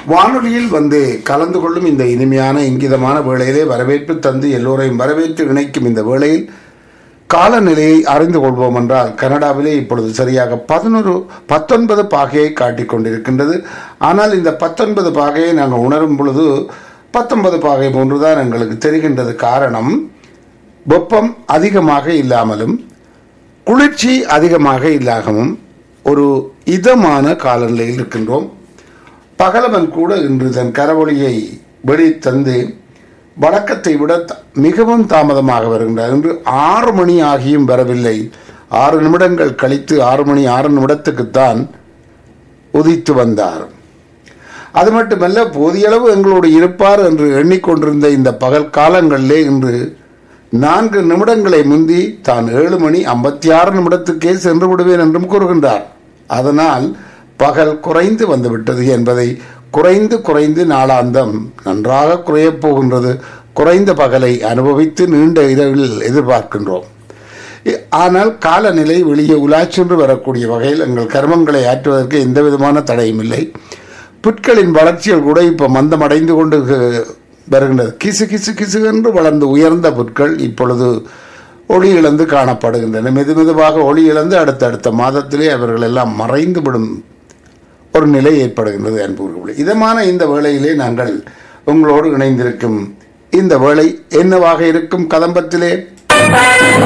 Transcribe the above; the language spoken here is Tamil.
வானொலியில் வந்து கலந்து கொள்ளும் இந்த இனிமையான இங்கிதமான வேளையிலே வரவேற்பு தந்து எல்லோரையும் வரவேற்று இணைக்கும் இந்த வேளையில் காலநிலையை அறிந்து கொள்வோம் என்றால் கனடாவிலே இப்பொழுது சரியாக பதினொரு பத்தொன்பது பாகையை காட்டிக் கொண்டிருக்கின்றது ஆனால் இந்த பத்தொன்பது பாகையை நாங்கள் உணரும் பொழுது பத்தொன்பது பாகை போன்றுதான் எங்களுக்கு தெரிகின்றது காரணம் வெப்பம் அதிகமாக இல்லாமலும் குளிர்ச்சி அதிகமாக இல்லாகவும் ஒரு இதமான காலநிலையில் இருக்கின்றோம் பகலவன் கூட இன்று தன் கரவொளியை வெளித்தந்து வழக்கத்தை விட த- மிகவும் தாமதமாக வருகின்றார் இன்று ஆறு மணி ஆகியும் வரவில்லை ஆறு நிமிடங்கள் கழித்து ஆறு மணி ஆறு நிமிடத்துக்குத்தான் உதித்து வந்தார் அது மட்டுமல்ல போதிய அளவு எங்களோடு இருப்பார் என்று எண்ணிக்கொண்டிருந்த இந்த பகல் காலங்களிலே இன்று நான்கு நிமிடங்களை முந்தி தான் ஏழு மணி ஐம்பத்தி ஆறு நிமிடத்துக்கே சென்று விடுவேன் என்றும் கூறுகின்றார் அதனால் பகல் குறைந்து வந்துவிட்டது என்பதை குறைந்து குறைந்து நாளாந்தம் நன்றாக குறையப் போகின்றது குறைந்த பகலை அனுபவித்து நீண்ட இரவில் எதிர்பார்க்கின்றோம் இ- ஆனால் காலநிலை வெளியே உலாச் சென்று வரக்கூடிய வகையில் எங்கள் கர்மங்களை ஆற்றுவதற்கு எந்த விதமான தடையும் இல்லை புட்களின் வளர்ச்சிகள் கூட இப்போ மந்தமடைந்து கொண்டு கு- வருகின்றது கிசு கிசு கிசு என்று வளர்ந்து உயர்ந்த புட்கள் இப்பொழுது ஒளி இழந்து காணப்படுகின்றன மெது மெதுவாக ஒளி இழந்து அடுத்தடுத்த மாதத்திலே அவர்கள் எல்லாம் மறைந்து விடும் ஒரு நிலை ஏற்படுகின்றது அன்புகளே இதமான இந்த வேளையிலே நாங்கள் உங்களோடு இணைந்திருக்கும் இந்த வேளை என்னவாக இருக்கும் கதம்பத்திலே